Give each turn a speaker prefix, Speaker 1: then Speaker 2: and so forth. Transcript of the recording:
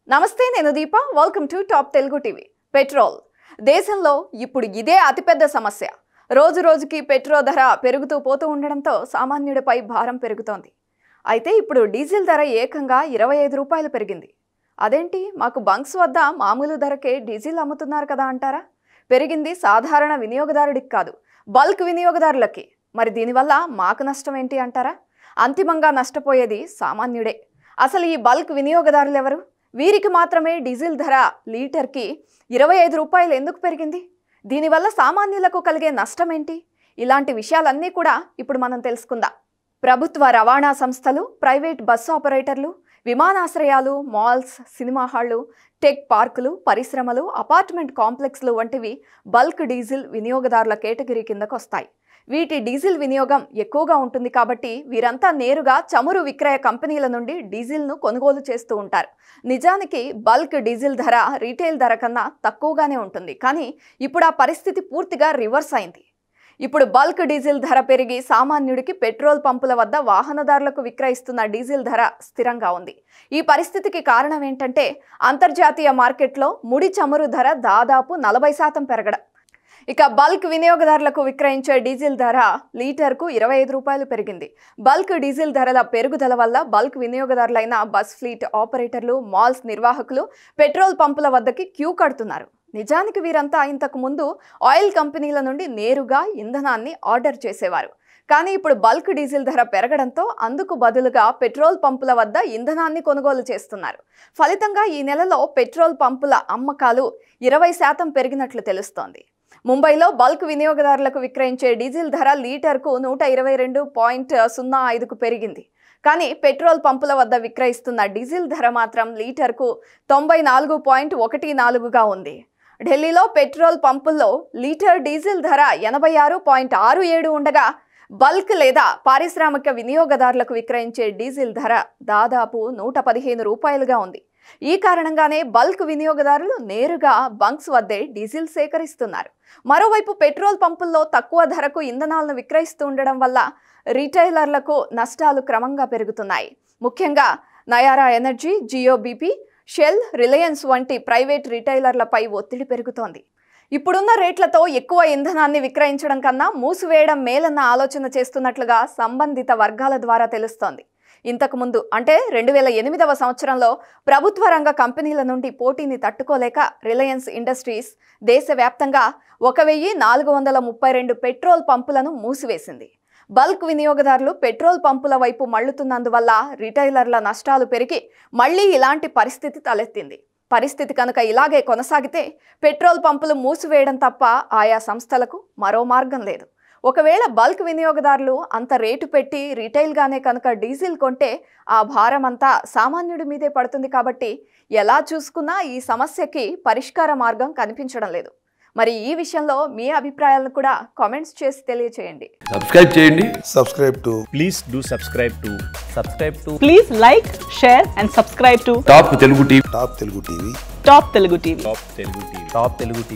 Speaker 1: నమస్తే నేను Deepa welcome to Top Telugu TV petrol దేశంలో ఇప్పుడు ఇదే అతిపెద్ద సమస్య రోజు రోజుకి పెట్రోల్ ధర పెరుగుతూ పోతూ ఉండడంతో సామాన్యుడిపై భారం పెరుగుతోంది అయితే ఇప్పుడు డీజిల్ ధర ఏకంగా ఇరవై ఐదు రూపాయలు పెరిగింది అదేంటి మాకు బంక్స్ వద్ద మామూలు ధరకే డీజిల్ అమ్ముతున్నారు కదా అంటారా పెరిగింది సాధారణ వినియోగదారుడికి కాదు బల్క్ వినియోగదారులకి మరి దీనివల్ల మాకు నష్టం ఏంటి అంటారా అంతిమంగా నష్టపోయేది సామాన్యుడే అసలు ఈ బల్క్ వినియోగదారులు ఎవరు వీరికి మాత్రమే డీజిల్ ధర లీటర్కి ఇరవై ఐదు రూపాయలు ఎందుకు పెరిగింది దీనివల్ల సామాన్యులకు కలిగే నష్టం ఏంటి ఇలాంటి విషయాలన్నీ కూడా ఇప్పుడు మనం తెలుసుకుందాం ప్రభుత్వ రవాణా సంస్థలు ప్రైవేట్ బస్సు ఆపరేటర్లు విమానాశ్రయాలు మాల్స్ సినిమా హాళ్లు టెక్ పార్కులు పరిశ్రమలు అపార్ట్మెంట్ కాంప్లెక్స్లు వంటివి బల్క్ డీజిల్ వినియోగదారుల కేటగిరీ కిందకు వస్తాయి వీటి డీజిల్ వినియోగం ఎక్కువగా ఉంటుంది కాబట్టి వీరంతా నేరుగా చమురు విక్రయ కంపెనీల నుండి డీజిల్ను కొనుగోలు చేస్తూ ఉంటారు నిజానికి బల్క్ డీజిల్ ధర రీటైల్ ధర కన్నా తక్కువగానే ఉంటుంది కానీ ఇప్పుడు ఆ పరిస్థితి పూర్తిగా రివర్స్ అయింది ఇప్పుడు బల్క్ డీజిల్ ధర పెరిగి సామాన్యుడికి పెట్రోల్ పంపుల వద్ద వాహనదారులకు విక్రయిస్తున్న డీజిల్ ధర స్థిరంగా ఉంది ఈ పరిస్థితికి కారణం ఏంటంటే అంతర్జాతీయ మార్కెట్లో ముడి చమురు ధర దాదాపు నలభై శాతం పెరగడం ఇక బల్క్ వినియోగదారులకు విక్రయించే డీజిల్ ధర లీటర్కు ఇరవై ఐదు రూపాయలు పెరిగింది బల్క్ డీజిల్ ధరల పెరుగుదల వల్ల బల్క్ వినియోగదారులైన బస్ ఫ్లీట్ ఆపరేటర్లు మాల్స్ నిర్వాహకులు పెట్రోల్ పంపుల వద్దకి క్యూ కడుతున్నారు నిజానికి వీరంతా ఇంతకు ముందు ఆయిల్ కంపెనీల నుండి నేరుగా ఇంధనాన్ని ఆర్డర్ చేసేవారు కానీ ఇప్పుడు బల్క్ డీజిల్ ధర పెరగడంతో అందుకు బదులుగా పెట్రోల్ పంపుల వద్ద ఇంధనాన్ని కొనుగోలు చేస్తున్నారు ఫలితంగా ఈ నెలలో పెట్రోల్ పంపుల అమ్మకాలు ఇరవై శాతం పెరిగినట్లు తెలుస్తోంది ముంబైలో బల్క్ వినియోగదారులకు విక్రయించే డీజిల్ ధర లీటర్కు నూట ఇరవై రెండు పాయింట్ సున్నా ఐదుకు పెరిగింది కానీ పెట్రోల్ పంపుల వద్ద విక్రయిస్తున్న డీజిల్ ధర మాత్రం లీటర్కు తొంభై నాలుగు పాయింట్ ఒకటి నాలుగుగా ఉంది ఢిల్లీలో పెట్రోల్ పంపుల్లో లీటర్ డీజిల్ ధర ఎనభై ఆరు పాయింట్ ఆరు ఏడు ఉండగా బల్క్ లేదా పారిశ్రామిక వినియోగదారులకు విక్రయించే డీజిల్ ధర దాదాపు నూట పదిహేను రూపాయలుగా ఉంది ఈ కారణంగానే బల్క్ వినియోగదారులు నేరుగా బంక్స్ వద్దే డీజిల్ సేకరిస్తున్నారు మరోవైపు పెట్రోల్ పంపుల్లో తక్కువ ధరకు ఇంధనాలను విక్రయిస్తూ ఉండడం వల్ల రీటైలర్లకు నష్టాలు క్రమంగా పెరుగుతున్నాయి ముఖ్యంగా Nayara Energy Jio BP Shell Reliance వంటి ప్రైవేట్ రీటైలర్లపై ఒత్తిడి పెరుగుతోంది ఇప్పుడున్న రేట్లతో ఎక్కువ ఇంధనాన్ని విక్రయించడం కన్నా మూసివేయడం మేలన్న ఆలోచన చేస్తున్నట్లుగా సంబంధిత వర్గాల ద్వారా తెలుస్తోంది ఇంతకుముందు అంటే రెండు వేల ఎనిమిదవ సంవత్సరంలో ప్రభుత్వ రంగ కంపెనీల నుండి పోటీని తట్టుకోలేక రిలయన్స్ ఇండస్ట్రీస్ దేశవ్యాప్తంగా ఒక వెయ్యి నాలుగు వందల ముప్పై రెండు పెట్రోల్ పంపులను మూసివేసింది బల్క్ వినియోగదారులు పెట్రోల్ పంపుల వైపు మళ్లుతున్నందువల్ల రిటైలర్ల నష్టాలు పెరిగి మళ్లీ ఇలాంటి పరిస్థితి తలెత్తింది పరిస్థితి కనుక ఇలాగే కొనసాగితే పెట్రోల్ పంపులు మూసివేయడం తప్ప ఆయా సంస్థలకు మరో మార్గం లేదు ఒకవేళ బల్క్ వినియోగదారులు అంత రేటు పెట్టి రీటైల్గానే కనుక డీజిల్ కొంటే ఆ భారం అంతా సామాన్యుడి మీదే పడుతుంది కాబట్టి ఎలా చూసుకున్నా ఈ సమస్యకి పరిష్కార మార్గం కనిపించడం లేదు మరి ఈ విషయంలో మీ అభిప్రాయాలను కూడా కామెంట్స్ చేసి తెలియచేయండి
Speaker 2: సబ్స్క్రైబ్ చేయండి
Speaker 3: subscribe to
Speaker 4: please do subscribe to subscribe to
Speaker 5: Please like, share, and subscribe to
Speaker 2: Top Telugu TV
Speaker 3: Top Telugu TV.
Speaker 5: Top Telugu TV.
Speaker 4: top telugu tv top telugu tv